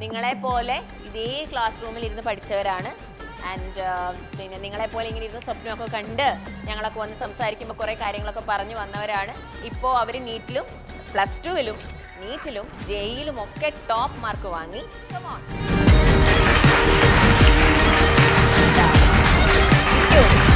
നിങ്ങളെ പോലെ ഇതേ ക്ലാസ് റൂമിൽ ഇരുന്ന് പഠിച്ചവരാണ് ആൻഡ് പിന്നെ നിങ്ങളെ പോലെ ഇങ്ങനെ ഇരുന്ന് സ്വപ്നമൊക്കെ കണ്ട് ഞങ്ങളൊക്കെ വന്ന് സംസാരിക്കുമ്പോൾ കുറേ കാര്യങ്ങളൊക്കെ പറഞ്ഞു വന്നവരാണ് ഇപ്പോൾ അവർ നീറ്റിലും പ്ലസ് ടുവിലും നീറ്റിലും ജെയിലും ഒക്കെ ടോപ്പ് മാർക്ക് വാങ്ങി Come on. Thank you.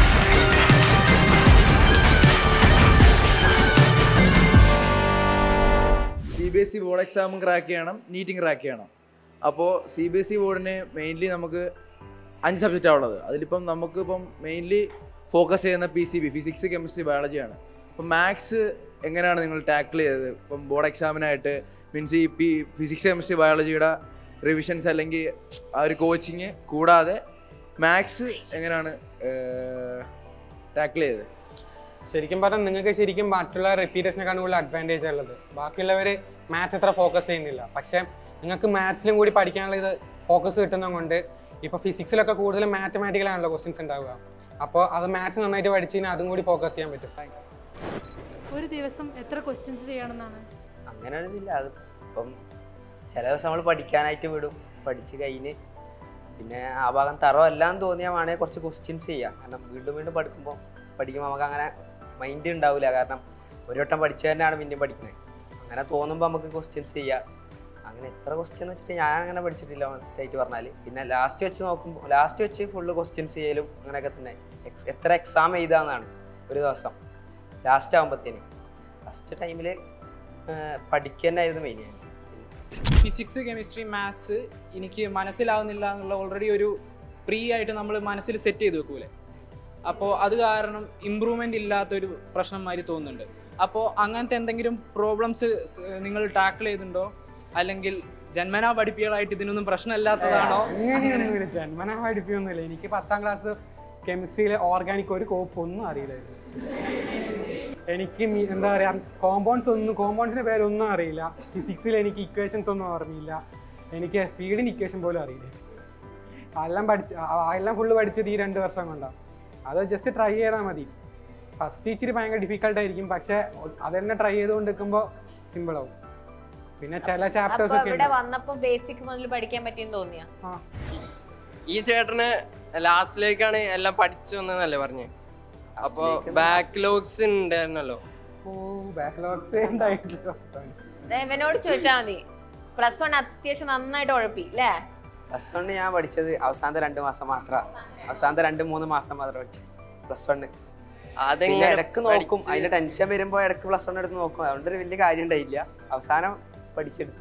C B S E board എക്സാമും ക്രാക്ക് ചെയ്യണം നീറ്റും ക്രാക്ക് ചെയ്യണം അപ്പോൾ സി ബി എസ് ഇ ബോർഡിന് മെയിൻലി നമുക്ക് അഞ്ച് സബ്ജക്റ്റാണ് ഉള്ളത് അതിലിപ്പം നമുക്ക് ഇപ്പം മെയിൻലി ഫോക്കസ് ചെയ്യുന്ന P C B physics chemistry ബയോളജിയാണ് അപ്പം മാത്സ് എങ്ങനെയാണ് നിങ്ങൾ ടാക്കിൾ ചെയ്തത് ഇപ്പം ബോർഡ് എക്സാമിനായിട്ട് മീൻസ് ഈ പി ഫിസിക്സ് കെമിസ്ട്രി ബയോളജിയുടെ റിവിഷൻസ് അല്ലെങ്കിൽ ആ ഒരു കോച്ചിങ് കൂടാതെ മാത്സ് എങ്ങനെയാണ് ടാക്കിൾ ചെയ്തത് ശരിക്കും പറഞ്ഞാൽ നിങ്ങൾക്ക് ശരിക്കും മറ്റുള്ള റിപ്പീറ്റേഴ്സിനെക്കാളും കൂടുതൽ അഡ്വാൻറ്റേജ് ഉള്ളത് ബാക്കിയുള്ളവർ മാത്സ് അത്ര ഫോക്കസ് ചെയ്യുന്നില്ല പക്ഷേ നിങ്ങൾക്ക് മാത്സിലും കൂടി പഠിക്കാനുള്ള ഇത് ഫോക്കസ് കിട്ടുന്നത് കൊണ്ട് ഇപ്പോൾ ഫിസിക്സിലൊക്കെ കൂടുതൽ മാത്തമാറ്റിക്കലാണല്ലോ ക്വസ്റ്റ്യൻസ് ഉണ്ടാവുക അപ്പോൾ അത് മാത്സ് നന്നായിട്ട് പഠിച്ചു കഴിഞ്ഞാൽ അതും കൂടി ഫോക്കസ് ചെയ്യാൻ പറ്റും താങ്ക്സ് ഒരു ദിവസം എത്ര ക്വസ്റ്റ്യൻസ് ചെയ്യണമെന്നാണ് അങ്ങനെയൊന്നുമില്ല അത് ഇപ്പം ചില ദിവസം നമ്മൾ പഠിക്കാനായിട്ട് വിടും പഠിച്ച് കഴിഞ്ഞ് പിന്നെ ആ ഭാഗം തറോ അല്ലാന്ന് തോന്നിയാൽ വേണമെങ്കിൽ കുറച്ച് ക്വസ്റ്റ്യൻസ് ചെയ്യാം കാരണം വീണ്ടും വീണ്ടും പഠിക്കുമ്പോൾ പഠിക്കുമ്പോൾ നമുക്ക് അങ്ങനെ മൈൻഡ് ഉണ്ടാവില്ല കാരണം ഒരു വട്ടം പഠിച്ചു തന്നെയാണ് പിന്നെയും പഠിക്കുന്നത് അങ്ങനെ തോന്നുമ്പോൾ നമുക്ക് ക്വസ്റ്റ്യൻസ് ചെയ്യാം അങ്ങനെ എത്ര ക്വസ്റ്റ്യൻ എന്ന് വെച്ചിട്ട് ഞാൻ അങ്ങനെ പഠിച്ചിട്ടില്ല സ്റ്റേറ്റ് പറഞ്ഞാൽ പിന്നെ ലാസ്റ്റ് വെച്ച് നോക്കുമ്പോൾ ലാസ്റ്റ് വെച്ച് ഫുള്ള് ക്വസ്റ്റ്യൻസ് ചെയ്യലും അങ്ങനെയൊക്കെ തന്നെ എക്സ് എത്ര എക്സാം എഴുതാന്നാണ് ഒരു ദിവസം ലാസ്റ്റ് ആകുമ്പോഴത്തേന് ഫസ്റ്റ് ടൈമിൽ പഠിക്കുക തന്നെയായിരുന്നു മെയിൻ ഞാൻ ഫിസിക്സ് കെമിസ്ട്രി മാത്സ് എനിക്ക് മനസ്സിലാവുന്നില്ല എന്നുള്ള ഓൾറെഡി ഒരു പ്രീ ആയിട്ട് നമ്മൾ മനസ്സിൽ സെറ്റ് ചെയ്ത് വെക്കൂലേ അപ്പോൾ അത് കാരണം ഇമ്പ്രൂവ്മെൻ്റ് ഇല്ലാത്തൊരു പ്രശ്നം മാതിരി തോന്നുന്നുണ്ട് അപ്പോൾ അങ്ങനത്തെ എന്തെങ്കിലും പ്രോബ്ലംസ് നിങ്ങൾ ടാക്കിൾ ചെയ്തിട്ടുണ്ടോ അല്ലെങ്കിൽ ജന്മനാ പഠിപ്പികളായിട്ട് ഇതിനൊന്നും പ്രശ്നമില്ലാത്തതാണോ അങ്ങനെയൊന്നുമില്ല ജന്മനാ പഠിപ്പിയൊന്നുമില്ല എനിക്ക് പത്താം ക്ലാസ് കെമിസ്ട്രിയിലെ ഓർഗാനിക് ഒരു കോപ്പ് ഒന്നും അറിയില്ലായിരുന്നു എനിക്ക് മി- എന്താ പറയാ കോമ്പൗണ്ട്സ് ഒന്നും കോമ്പൗണ്ട്സിന്റെ പേരൊന്നും അറിയില്ല ഫിസിക്സിൽ എനിക്ക് ഇക്വേഷൻസ് ഒന്നും അറിയില്ല എനിക്ക് സ്പീഡിന് ഇക്വേഷൻ പോലും അറിയില്ല എല്ലാം പഠിച്ച് ആ- ആ എല്ലാം ഫുള്ള് പഠിച്ചത് ഈ രണ്ട് വർഷം കൊണ്ടാണ് അത് ജസ്റ്റ് ട്രൈ ചെയ്താൽ മതി ഫസ്റ്റ് ഇച്ചിരി ഭയങ്കര ഡിഫിക്കൽട്ട് ആയിരിക്കും പക്ഷെ അത് തന്നെ ട്രൈ ചെയ്തുകൊണ്ട് നിൽക്കുമ്പോൾ സിമ്പിൾ ആവും പിന്നെ ചില ചാപ്റ്റേഴ്സ് അപ്പൊ ഒക്കെ ഇവിടെ ഉണ്ട്. വന്നപ്പോ ബേസിക് മുതൽ പഠിക്കാൻ പറ്റിയെന്ന് തോന്നിയ ആ ഈ ചേട്ടന് ലാസ്റ്റിലേക്കാണ് എല്ലാം പഠിച്ചു വന്നതല്ലേ പറഞ്ഞ് അപ്പൊ ബാക്ക്ലോഗ്സ് ഉണ്ടായിരുന്നല്ലോ ഓ ബാക്ക്ലോഗ്സ് ഉണ്ടായിട്ടില്ല ഇവനോട് ചോദിച്ചാ മതി പ്ലസ് വൺ അത്യാവശ്യം നന്നായിട്ട് ഉഴപ്പി അല്ലേ പ്ലസ് വണ്ണ് ഞാൻ പഠിച്ചത് അവസാനത്തെ രണ്ട് മാസം മാത്രം അവസാനത്തെ രണ്ട് മൂന്ന് മാസം മാത്രം പഠിച്ചു പ്ലസ് വണ്ണ് പിന്നെ അതെങ്ങനെ ഇടക്ക് നോക്കും പഠിച്ച് അതിന്റെ ടെൻഷൻ വരുമ്പോൾ ഇടക്ക് പ്ലസ് വൺ എടുത്ത് നോക്കും അതുകൊണ്ട് ഒരു വലിയ കാര്യം ഉണ്ടായില്ല അവസാനം പഠിച്ചെടുത്തു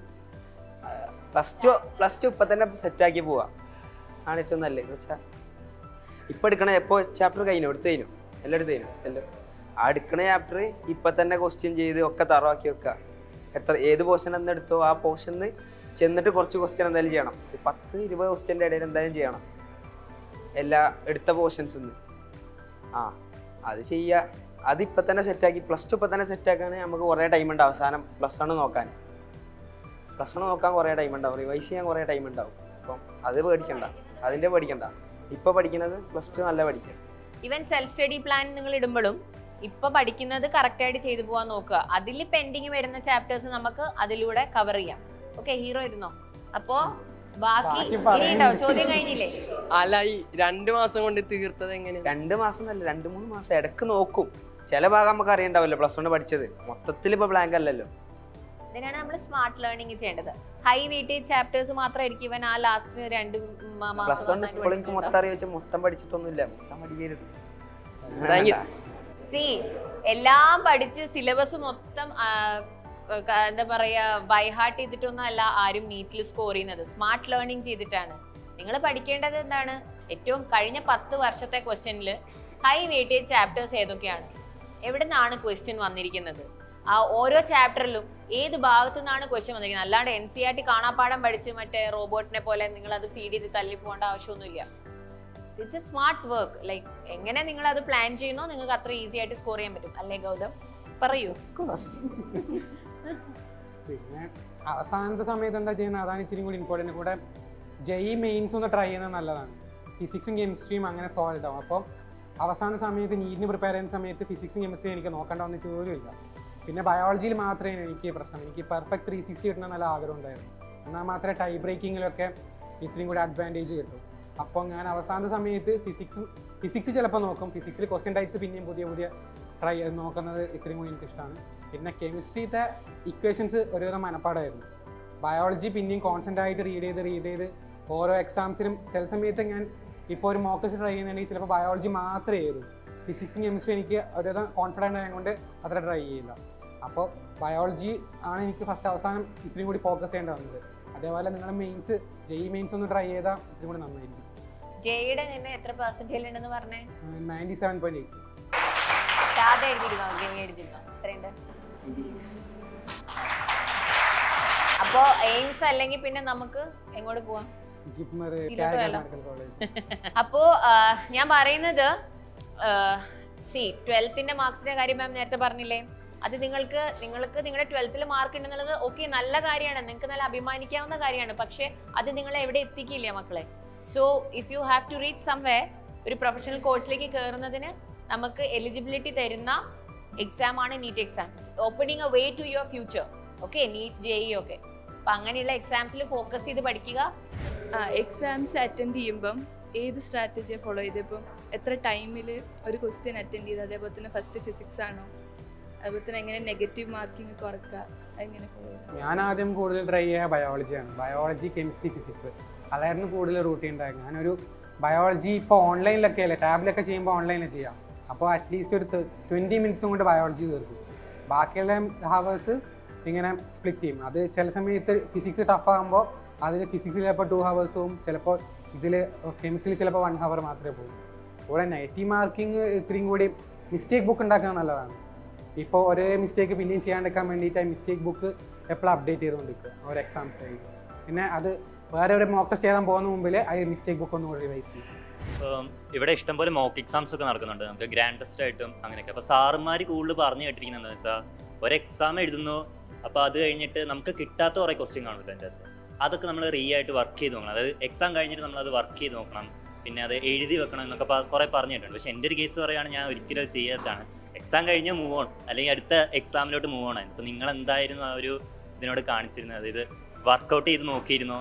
പ്ലസ് ടു പ്ലസ് ടു ഇപ്പൊ തന്നെ സെറ്റാക്കി പോവാ ആണ് ഏറ്റവും നല്ലത് എന്ന് വെച്ചാൽ ഇപ്പൊ എടുക്കണ എപ്പോ ചാപ്റ്റർ കഴിഞ്ഞു എടുത്തു കഴിഞ്ഞു എല്ലാം എടുത്തു കഴിഞ്ഞു എല്ലാം ആ എടുക്കണ ചാപ്റ്റർ ഇപ്പൊ തന്നെ ക്വസ്റ്റ്യൻ ചെയ്ത് ഒക്കെ തറവാക്കി വെക്കുക എത്ര ഏത് പോർഷൻ എന്ന് എടുത്തോ ആ പോർഷനിൽ ചെന്നിട്ട് കുറച്ച് ക്വസ്റ്റ്യൻ എന്തായാലും ചെയ്യണം ഒരു പത്ത് ഇരുപത് ക്വസ്റ്റ്യൻ്റെ ഇടയിൽ എന്തായാലും ചെയ്യണം എല്ലാ എടുത്ത പോർഷൻസ് നിന്ന് ആ അത് ചെയ്യുക അതിപ്പോൾ തന്നെ സെറ്റാക്കി പ്ലസ് ടു ഇപ്പം തന്നെ സെറ്റാക്കുകയാണെങ്കിൽ നമുക്ക് കുറേ ടൈം ഉണ്ട് അവസാനം പ്ലസ് വൺ നോക്കാൻ പ്ലസ് വൺ നോക്കാൻ കുറേ ടൈം ഉണ്ടാവും റിവൈസ് ചെയ്യാൻ കുറേ ടൈം ഉണ്ടാവും അപ്പം അത് പേടിക്കണ്ട അതിൻ്റെ പേടിക്കണ്ട ഇപ്പോൾ പഠിക്കുന്നത് പ്ലസ് ടു നല്ല പഠിക്കുക ഇവൻ സെൽഫ് സ്റ്റഡി പ്ലാൻ നിങ്ങൾ ഇടുമ്പോഴും ഇപ്പൊ പഠിക്കുന്നത് കറക്റ്റ് ആയിട്ട് ചെയ്തു പോവാൻ നോക്കുക അതിൽ പെൻഡിങ് വരുന്ന ചാപ്റ്റേഴ്സ് നമുക്ക് അതിലൂടെ കവർ ചെയ്യാം ഓക്കെ ഹീറോ ഇരുന്നോ അപ്പോ ബാക്കി ബാക്കി പറയാൻ- ഇനിയുണ്ടോ ചോദ്യം കഴിഞ്ഞില്ലേ അല്ല ഈ രണ്ടു മാസം കൊണ്ട് തീർത്തത് എങ്ങനെ രണ്ട് മാസം എന്നല്ല രണ്ട് മൂന്ന് മാസം ഇടക്ക് നോക്കും ചില ഭാഗം നമുക്ക് അറിയണ്ടാവില്ല പ്ലസ് വൺ പഠിച്ചത് മൊത്തത്തിൽ ഇപ്പോൾ ബ്ലാങ്ക് അല്ലല്ലോ ഇതിനാണ് നമ്മൾ സ്മാർട്ട് ലേണിംഗ് ചെയ്യേണ്ടത് ഹൈ വെയിറ്റേജ് ചാപ്റ്റേഴ്സ് മാത്രമായിരിക്കും ഇവൻ ആ ലാസ്റ്റ് രണ്ട് മ- മാസം പ്ലസ് വൺ നന്നായിട്ട് ഇപ്പോൾ എനിക്ക് മൊത്തം പഠിച്ചിട്ടുണ്ടാവും. അറിയാം വെച്ചാൽ മൊത്തം പഠിച്ചിട്ടൊന്നുമില്ല മൊത്തം പഠിക്കരുത് Thank you. സി എല്ലാം പഠിച്ച് സിലബസ് മൊത്തം ആ, ക- എന്താ പറയാ ബൈ ഹാർട്ട് ചെയ്തിട്ടൊന്നും അല്ല ആരും നീറ്റിൽ സ്കോർ ചെയ്യുന്നത് സ്മാർട്ട് ലേണിംഗ് ചെയ്തിട്ടാണ് നിങ്ങൾ പഠിക്കേണ്ടത് എന്താണ് ഏറ്റവും കഴിഞ്ഞ പത്ത് വർഷത്തെ ക്വസ്റ്റ്യനിൽ ഹൈ വെയിറ്റേജ് ചാപ്റ്റേഴ്സ് ഏതൊക്കെയാണ് എവിടെ നിന്നാണ് ക്വസ്റ്റ്യൻ വന്നിരിക്കുന്നത് ആ ഓരോ ചാപ്റ്ററിലും ഏത് ഭാഗത്തു നിന്നാണ് ക്വസ്റ്റ്യൻ വന്നിരിക്കുന്നത് അല്ലാണ്ട് എൻ സി ആർ ടി കാണാപ്പാടം പഠിച്ച് മറ്റേ റോബോട്ടിനെ പോലെ നിങ്ങൾ അത് ഫീഡ് ചെയ്ത് തള്ളി പോകേണ്ട ആവശ്യമൊന്നുമില്ല it's a smart work like എങ്ങനെ നിങ്ങൾ അത് പ്ലാൻ ചെയ്യുന്നോ നിങ്ങൾക്ക് അത്ര ഈസി ആയിട്ട് സ്കോർ ചെയ്യാൻ പറ്റും അല്ലേ ഗൗതം പറയൂ പിന്നെ അവസാനത്തെ സമയത്ത് എന്താ ചെയ്യുന്നത് അതാണ് ഇച്ചിരി കൂടി ഇമ്പോർട്ടൻ്റ് കൂടെ ജെയ് മെയിൻസ് ഒന്ന് ട്രൈ ചെയ്യുന്നത് നല്ലതാണ് ഫിസിക്സും കെമിസ്ട്രിയും അങ്ങനെ സോൾവ് ആവും അപ്പോൾ അവസാന സമയത്ത് നീറ്റിന് പ്രിപ്പയർ ചെയ്യുന്ന സമയത്ത് ഫിസിക്സും കെമിസ്ട്രിയും എനിക്ക് നോക്കേണ്ട വന്നിട്ട് പോലും ഇല്ല പിന്നെ ബയോളജിയിൽ മാത്രമേ എനിക്ക് പ്രശ്നം എനിക്ക് പെർഫെക്റ്റ് ത്രീ സിക്സ്റ്റി കിട്ടണം നല്ല ആഗ്രഹം ഉണ്ടായിരുന്നു എന്നാൽ മാത്രമേ ടൈ ബ്രേക്കിങ്ങിലൊക്കെ ഇത്രയും കൂടി അഡ്വാൻറ്റേജ് കിട്ടും അപ്പോൾ ഞാൻ അവസാന സമയത്ത് ഫിസിക്സ് ഫിസിക്സ് ചിലപ്പോൾ നോക്കും ഫിസിക്സിൽ ക്വസ്റ്റ്യൻ ടൈപ്സ് പിന്നെയും പുതിയ പുതിയ ട്രൈ നോക്കുന്നത് ഇത്രയും കൂടി എനിക്കിഷ്ടമാണ് പിന്നെ കെമിസ്ട്രിത്തെ ഇക്വേഷൻസ് ഒരുവിധം മനപ്പാടായിരുന്നു ബയോളജി പിന്നെയും കോൺസെൻ്റ് ആയിട്ട് റീഡ് ചെയ്ത് റീഡ് ചെയ്ത് ഓരോ എക്സാംസിനും ചില സമയത്ത് ഞാൻ ഇപ്പോൾ ഒരു മോക്കസ് ട്രൈ ചെയ്യുന്നുണ്ടെങ്കിൽ ചിലപ്പോൾ ബയോളജി മാത്രമേ ചെയ്തു ഫിസിക്സും കെമിസ്ട്രി എനിക്ക് ഒരുവിധം കോൺഫിഡൻ്റ് ആയതുകൊണ്ട് അത്ര ട്രൈ ചെയ്യില്ല അപ്പോൾ ബയോളജി ആണ് എനിക്ക് ഫസ്റ്റ് അവസാനം ഇത്രയും കൂടി ഫോക്കസ് ചെയ്യേണ്ടി വന്നത് അതേപോലെ നിങ്ങൾ മെയിൻസ് ജെയ് മെയിൻസ് ഒന്ന് ട്രൈ ചെയ്താൽ ഇത്രയും കൂടി നന്നായിരിക്കും ജെയുടെ നിന്ന് എത്ര പെർസെന്റേജ് ഉണ്ടെന്ന് പറഞ്ഞേ നയൻറ്റി സെവൻ പോയിന്റ് എയ്റ്റ് ഷാദ എഴുതിയിരുന്നോ ജെ എഴുതിയിരുന്നോ എത്രയുണ്ട് അപ്പോ എയിംസ് അല്ലെങ്കിൽ പിന്നെ നമുക്ക് എങ്ങോട്ട് പോവാം ജിപ്മർ ഇതിലോട്ട് കാലിക്കറ്റ് വരാം. മെഡിക്കൽ കോളേജ് അപ്പോ ആ, ഞാൻ പറയുന്നത് സി ട്വൽത്തിന്റെ മാർക്സിന്റെ കാര്യം മാം നേരത്തെ പറഞ്ഞില്ലേ അത് നിങ്ങൾക്ക് നിങ്ങൾക്ക് നിങ്ങളുടെ ട്വൽത്തിൽ മാർക്ക് ഉണ്ടെന്നുള്ളത് ഓക്കെ നല്ല കാര്യമാണ് നിങ്ങൾക്ക് നല്ല അഭിമാനിക്കാവുന്ന കാര്യമാണ് പക്ഷെ അത് നിങ്ങളെ എവിടെ എത്തിക്കില്ല മക്കളെ so if you have to reach someway ഒരു പ്രൊഫഷണൽ കോഴ്സിലേക്ക് കയറുന്നതിന് നമുക്ക് എലിജിബിലിറ്റി തരുന്ന എക്സാം ആണ് NEET exam opening a way to your future okay NEET JEE ഒക്കെ അപ്പൊ അങ്ങനെയുള്ള എക്സാംസിൽ ഫോക്കസ് ചെയ്ത് പഠിക്കുക എക്സാംസ് അറ്റൻഡ് ചെയ്യുമ്പം ഏത് സ്ട്രാറ്റജിയാണ് ഫോളോ ചെയ്തപ്പം എത്ര ടൈമിൽ ഒരു ക്വസ്റ്റ്യൻ അറ്റൻഡ് ചെയ്ത് അതേപോലെ തന്നെ ഫസ്റ്റ് ഫിസിക്സ് ആണോ അതുപോലെ തന്നെ എങ്ങനെ നെഗറ്റീവ് മാർക്കിംഗ് കുറക്കുക എങ്ങനെ ഫോളോ ചെയ്തത് ഞാൻ ആദ്യം കൂടുതൽ ട്രൈ ചെയ്യുക ബയോളജിയാണ് ബയോളജി കെമിസ്ട്രി ഫിസിക്സ് അതായിരുന്നു കൂടുതൽ റൂട്ടീൻ ഉണ്ടായത് ഞാനൊരു ബയോളജി ഇപ്പോൾ ഓൺലൈനിലൊക്കെ അല്ലേ ടാബിലൊക്കെ ചെയ്യുമ്പോൾ ഓൺലൈനിൽ ചെയ്യാം അപ്പോൾ അറ്റ്ലീസ്റ്റ് ഒരു ട്വൻറ്റി മിനിറ്റ്സും കൊണ്ട് ബയോളജി തീർക്കും ബാക്കിയുള്ള ഹവേഴ്സ് ഇങ്ങനെ സ്പ്ലിറ്റ് ചെയ്യും അത് ചില സമയത്ത് ഫിസിക്സ് ടഫ് ആകുമ്പോൾ അതിൽ ഫിസിക്സ് ചിലപ്പോൾ ടു ഹവേഴ്സും ചിലപ്പോൾ ഇതിൽ കെമിസ്ട്രിയിൽ ചിലപ്പോൾ വൺ ഹവർ മാത്രമേ പോകും ഇവിടെ നെഗറ്റീവ് മാർക്കിംഗ് ഇത്രയും കൂടി മിസ്റ്റേക്ക് ബുക്ക് ഉണ്ടാക്കുന്നത് നല്ലതാണ് ഇപ്പോൾ ഒരേ മിസ്റ്റേക്ക് പിന്നെയും ചെയ്യാണ്ടിരിക്കാൻ വേണ്ടിയിട്ട് മിസ്റ്റേക്ക് ബുക്ക് എപ്പോഴും അപ്ഡേറ്റ് ചെയ്തുകൊണ്ടിരിക്കുക ഓരോ എക്സാംസ് ആയി പിന്നെ അത് വേറെ ഒരു മോക്ക് ടെസ്റ്റ് ചെയ്യാൻ പോകുന്ന മുമ്പിൽ ആ മിസ്റ്റേക്ക് ബുക്ക് ഒന്ന് റിവൈസ് ചെയ്യും ഇപ്പം ഇവിടെ ഇഷ്ടംപോലെ മോക്ക് എക്സാംസ് ഒക്കെ നടക്കുന്നുണ്ട് നമുക്ക് ഗ്രാൻഡ് ടെസ്റ്റ് ആയിട്ടും അങ്ങനെയൊക്കെ അപ്പോൾ സാറുമാർ കൂടുതൽ പറഞ്ഞു കേട്ടിരിക്കുന്നത് എന്താണെന്ന് വെച്ചാൽ ഒരു എക്സാം എഴുതുന്നു അപ്പോൾ അത് കഴിഞ്ഞിട്ട് നമുക്ക് കിട്ടാത്ത കുറേ ക്വസ്റ്റ്യൻ കാണില്ല അതിൻ്റെ അകത്ത് അതൊക്കെ നമ്മൾ റീ ആയിട്ട് വർക്ക് ചെയ്ത് നോക്കണം അതായത് എക്സാം കഴിഞ്ഞിട്ട് നമ്മൾ അത് വർക്ക് ചെയ്ത് നോക്കണം പിന്നെ അത് എഴുതി വെക്കണം എന്നൊക്കെ പ- കുറേ പറഞ്ഞിട്ടുണ്ട് പക്ഷേ എൻ്റെ ഒരു കേസ് പറയുകയാണെങ്കിൽ ഞാൻ ഒരിക്കലും അത് ചെയ്യാത്തതാണ് എക്സാം കഴിഞ്ഞ് മൂവ് ഓൺ അല്ലെങ്കിൽ അടുത്ത എക്സാമിലോട്ട് മൂവ് ഓൺ ആയിരുന്നു അപ്പോൾ നിങ്ങൾ എന്തായിരുന്നു ആ ഒരു ഇതിനോട് കാണിച്ചിരുന്നത് അതായത് വർക്കൗട്ട് ചെയ്ത് നോക്കിയിരുന്നോ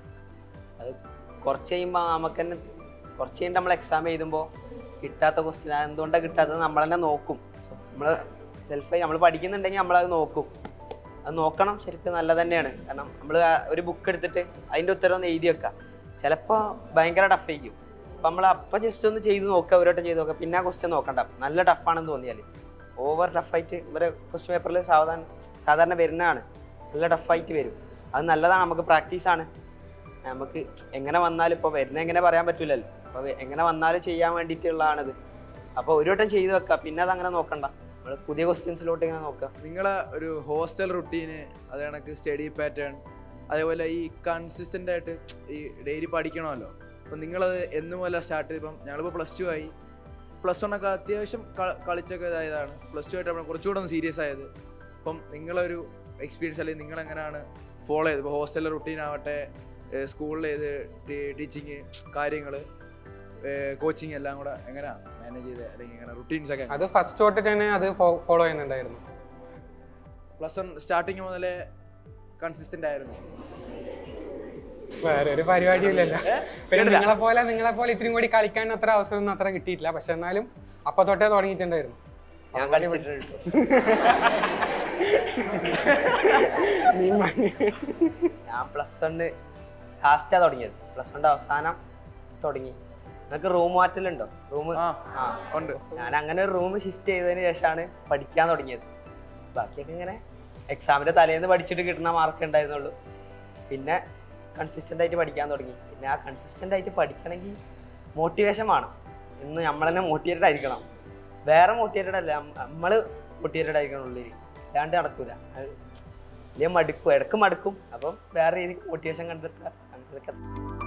കുറച്ച് കഴിയുമ്പോൾ നമുക്ക് തന്നെ കുറച്ച് കഴിഞ്ഞിട്ട് നമ്മൾ എക്സാം എഴുതുമ്പോൾ കിട്ടാത്ത ക്വസ്റ്റ്യൻ എന്തുകൊണ്ടാണ് കിട്ടാത്തത് നമ്മൾ തന്നെ നോക്കും നമ്മൾ സെൽഫായി നമ്മൾ പഠിക്കുന്നുണ്ടെങ്കിൽ നമ്മളത് നോക്കും അത് നോക്കണം ശരിക്കും നല്ലത് തന്നെയാണ് കാരണം നമ്മൾ ഒരു ബുക്ക് എടുത്തിട്ട് അതിൻ്റെ ഉത്തരം ഒന്ന് എഴുതി വെക്കുക ചിലപ്പോൾ ഭയങ്കര ടഫായിരിക്കും അപ്പം നമ്മൾ അപ്പം ജസ്റ്റ് ഒന്ന് ചെയ്ത് നോക്കുക ഒരു വട്ടം ചെയ്ത് നോക്കുക പിന്നെ ആ ക്വസ്റ്റ്യൻ നോക്കണ്ട നല്ല ടഫാണെന്ന് തോന്നിയാൽ ഓവർ ടഫായിട്ട് ഇവരെ ക്വസ്റ്റ്യൻ പേപ്പറിൽ സാധാരണ സാധാരണ വരുന്നതാണ് നല്ല ടഫായിട്ട് വരും അത് നല്ലതാണ് നമുക്ക് പ്രാക്ടീസാണ് നമുക്ക് എങ്ങനെ വന്നാലും ഇപ്പോൾ വരുന്ന എങ്ങനെ പറയാൻ പറ്റില്ലല്ലോ അപ്പോൾ എങ്ങനെ വന്നാലും ചെയ്യാൻ വേണ്ടിയിട്ടുള്ളതാണിത് അപ്പോൾ ഒരു വട്ടം ചെയ്ത് വെക്കുക പിന്നെ അത് അങ്ങനെ നോക്കണ്ട നമ്മൾ പുതിയ ക്വസ്റ്റ്യൻസിലോട്ട് ഇങ്ങനെ നോക്കുക നിങ്ങളെ ഒരു ഹോസ്റ്റൽ റുട്ടീന് അത് കണക്ക് സ്റ്റഡി പാറ്റേൺ അതേപോലെ ഈ കൺസിസ്റ്റൻ്റ് ആയിട്ട് ഈ ഡെയിലി പഠിക്കണമല്ലോ അപ്പം നിങ്ങളത് എന്ന് പോലെ സ്റ്റാർട്ട് ചെയ്തപ്പം ഞങ്ങളിപ്പോൾ പ്ലസ് ടു ആയി പ്ലസ് വൺ ഒക്കെ അത്യാവശ്യം ക- കളിച്ചൊക്കെ ഇതായതാണ് പ്ലസ് ടു ആയിട്ട് നമ്മൾ കുറച്ചുകൂടെ ഒന്ന് സീരിയസ് ആയത് അപ്പം നിങ്ങളൊരു എക്സ്പീരിയൻസ് അല്ലെങ്കിൽ നിങ്ങൾ എങ്ങനെയാണ് ഫോളോ ചെയ്തത് ഇപ്പോൾ ഹോസ്റ്റലിലെ റുട്ടീൻ ആവട്ടെ സ്കൂളിൽ ഏത് ടീച്ചിങ് കാര്യങ്ങൾ കോച്ചിങ് എല്ലാം കൂടെ എങ്ങനെയാണ് മാനേജ് ചെയ്തത് അല്ലെങ്കിൽ എങ്ങനെ റുട്ടീൻസ് ഒക്കെ അത് ഫസ്റ്റ് തൊട്ടിട്ട് തന്നെ അത് ഫോളോ ചെയ്യുന്നുണ്ടായിരുന്നു പ്ലസ് വൺ സ്റ്റാർട്ടിങ് മുതലേ കൺസിസ്റ്റന്റ് ആയിരുന്നു വേറെ ഒരു പരിപാടിയില്ലല്ലോ പിന്നെ കേട്ടില്ല. നിങ്ങളെ പോലെ നിങ്ങളെ പോലെ ഇത്രയും കൂടി കളിക്കാൻ അത്ര അവസരമൊന്നും അത്ര കിട്ടിയിട്ടില്ല പക്ഷെ എന്നാലും അപ്പൊ തൊട്ടേ തുടങ്ങിയിട്ടുണ്ടായിരുന്നു ഞാൻ കളിച്ചിട്ടുണ്ട് നീ മ- ഞാൻ പ്ലസ് വണ്ണ് ലാസ്റ്റാണ് തുടങ്ങിയത് പ്ലസ് വണ്ണിൻ്റെ അവസാനം തുടങ്ങി നിങ്ങൾക്ക് റൂം മാറ്റലുണ്ടോ റൂം ആ ആ ഉണ്ട് ഞാൻ അങ്ങനെ ഒരു റൂം ഷിഫ്റ്റ് ചെയ്തതിന് ശേഷമാണ് പഠിക്കാൻ തുടങ്ങിയത് ബാക്കിയൊക്കെ ഇങ്ങനെ എക്സാമിന്റെ തലേന്ന് പഠിച്ചിട്ട് കിട്ടുന്ന മാർക്ക് ഉണ്ടായിരുന്നുള്ളൂ പിന്നെ കൺസിസ്റ്റന്റ് ആയിട്ട് പഠിക്കാൻ തുടങ്ങി പിന്നെ ആ കൺസിസ്റ്റന്റ് ആയിട്ട് പഠിക്കണമെങ്കിൽ മോട്ടിവേഷൻ വേണം ഇന്ന് നമ്മൾ തന്നെ മോട്ടിവേറ്റഡ് ആയിരിക്കണം വേറെ മോട്ടിവേറ്റഡ് അല്ല നമ്മൾ മോട്ടിവേറ്റഡ് ആയിരിക്കണം ഉള്ളിൽ അല്ലാണ്ട് നടക്കൂല അത് വലിയ മടുക്കും ഇടക്ക് മടുക്കും അപ്പം വേറെ രീതിക്ക് മോട്ടിവേഷൻ കണ്ടെത്തുക അങ്ങനെയൊക്കെ